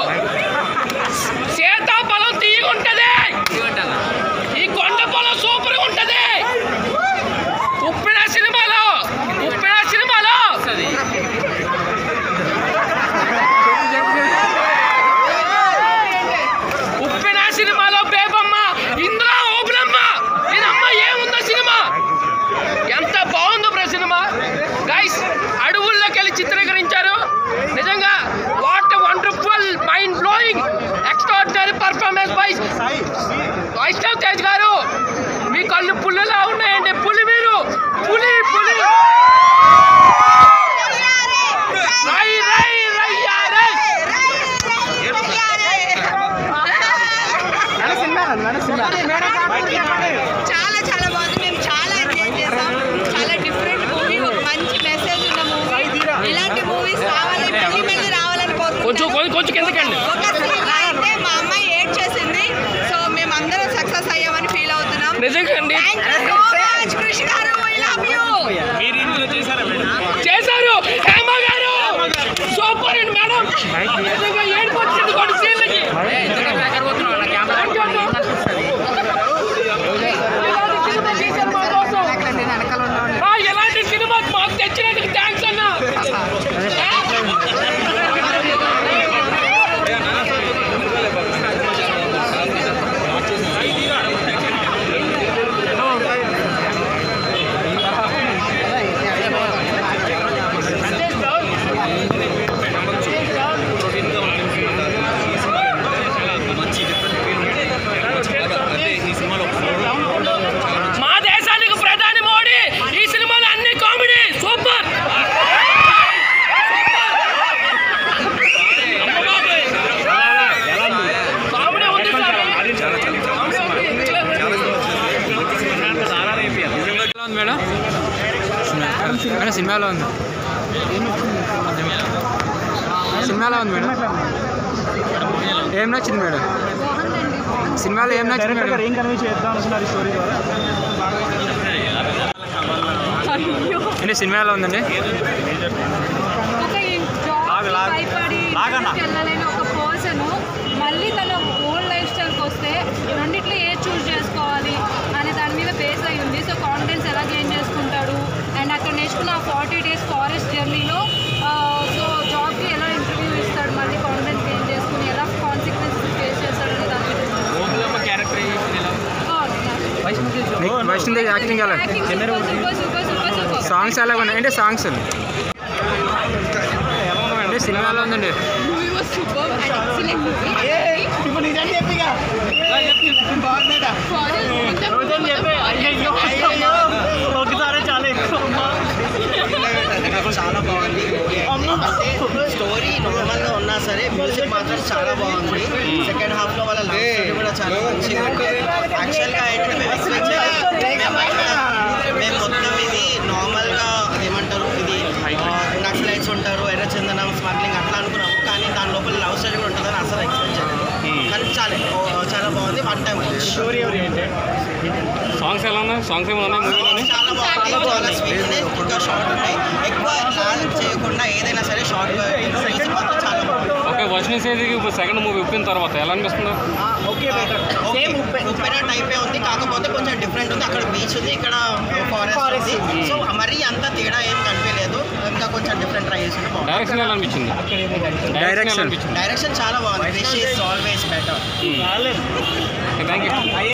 సీతాఫలం తీయగుంటది ఈ కొండ పొలం సూపర్ ఉంటది ఉప్పిన సినిమాలో ఉప్పిన సినిమాలో ఉప్పిన సినిమాలో బేబమ్మ ఇంద్ర ఓపెనమ్మ ఇదమ్మ ఏముందో సినిమా ఎంత బాగుందో బ్రో సినిమా గైస్ అడవుల్లోకి వెళ్ళి చిత్రీకరించారు నిజంగా what wonderful mind blowing extraordinary performance by Vaishnav Tej garu మీ కళ్ళు పుల్లులా ఉన్నాయండి పులి మీరు పులి పులి రై రై రయ్యా రై చాలా చాలా బాగుంది మేము చాలా ఎంజాయ్ చేసాం చాలా డిఫరెంట్ మూవీ ఒక మంచి మెసేజ్ ఉన్న మూవీ ఇలాంటి మూవీస్ రావాలి పెళ్లి మళ్ళీ రావాలని కొంచెం కోరుకుంటున్నాం కొంచెం కొంచెం కిందకండి ఒక scene అయితే మా అమ్మాయి ఏడ్ చేసింది సో మేము అందరం సక్సెస్ అయ్యామని ఫీల్ అవుతున్నాం నిజంగా అండి థ్యాంక్ యూ సో మచ్ కృషి గారు ఐ లవ్ యూ చేశారు హేమ గారు సూపర్ అండి మేడం నిజంగా ఏడుపు వచ్చింది కొన్ని సీన్లకి ఆ, ఎలాంటి సినిమా మాకు తెచ్చినందుకు థ్యాంక్స్ అన్న మా దేశానికి ప్రధాని మోడీ ఈ సినిమాలో అన్ని కామెడీ సూపర్ కామెడీ ఉంది సార్ ఎలా ఉంది మేడం మేడం సినిమాలో ఉంది సినిమాలో ఉంది మేడం ఏం నచ్చింది మేడం సినిమాలో ఏం నచ్చింది మేడం ఏం కన్వే చేద్దాం అనుకున్నారు ఈ స్టోరీ ద్వారా అంటే సినిమాలో ఉందండి ఒక జాబ్ భయపడి వెళ్ళలేని ఒక పర్సన్ మళ్ళీ తన ఓల్డ్ లైఫ్ స్టైల్కి వస్తే రెండిట్లో ఏ చూస్ చేసుకోవాలి అనే దాని మీద బేస్ అయి ఉంది సో కాన్ఫిడెన్స్ ఎలా గెయిన్ చేసుకుంటాడు అండ్ అక్కడ నేర్చుకున్న ఆ ఫార్టీ డేస్ ఫారెస్ట్ జర్నీలో సో జాబ్కి ఎలా ఇంటర్వ్యూ ఇస్తాడు మళ్ళీ కాన్ఫిడెన్స్ గెయిన్ చేసుకుని ఎలా కాన్సిక్వెన్సెస్ ఫేస్ చేస్తాడు అనే దాని మీద నీకు వైష్ణవి యాక్టింగ్ ఎలా super super super super super songs ఎలా ఉన్నాయి అంటే సాంగ్స్ అంటే సినిమాలో ఉందండి movie was super and excellent movie ఇప్పుడు నిజం చెప్పిగా బాగుందట ఒకసారి చాలా ఎక్కువ చాలా బాగుంది స్టోరీ నార్మల్ గా ఉన్నా సరే మ్యూజిక్ మాత్రం చాలా బాగుంది సెకండ్ హాఫ్ లో వాళ్ళ లవ్ స్టోరీ కూడా చాలా మంచిగా ఉంది యాక్చువల్ గా ఏంటంటే మేము ఎక్స్పెక్ట్ చేయలేదు మేము ఇక్కడ- మేము మొత్తం ఇది నార్మల్ గా ఏమంటారు ఇది నక్సలైట్స్ ఉంటారు ఎర్రచందనం స్మగ్లింగ్ అట్లా అనుకున్నాము కానీ దాని లోపల లవ్ స్టోరీ కూడా ఉంటుందని అసలు ఎక్స్పెక్ట్ చేయలేదు కానీ చాలా ఓ, చాలా బాగుంది వన్ టైం స్టోరీ ఎవరు ఏంటి సాంగ్స్ ఎలా ఉన్నాయి సాంగ్స్ ఏమైనా ఉన్నాయి మూవీలోని చాలా బాగుంది చాలా స్వీట్నెస్ ఇంకా షార్ట్ ఉన్నాయి ఎక్కువ లాగ్ చేయకుండా ఏదైనా సరే షార్ట్ మ్యూజిక్ మాత్రం చాలా బాగుంది ఓకే వర్షం సేదికి ఇప్పుడు సెకండ్ మూవీ ఉప్పిన తర్వాత ఎలా అనిపిస్తుంది ఓకే బెటర్ సేమ్ ఉప్పే ఉప్పెన టైపే ఉంది కాకపోతే కొంచెం డిఫరెంట్ ఉంది అక్కడ బీచ్ ఉంది ఇక్కడ ఫారెస్ట్ ఉంది సో మరీ అంత తేడా ఏం కనిపించలేదు ఇంకా కొంచెం డిఫరెంట్ ట్రై చేసింది బాగుంది డైరెక్షన్ ఎలా అనిపించింది డైరెక్షన్ డైరెక్షన్ చాలా బాగుంది this is always better thank you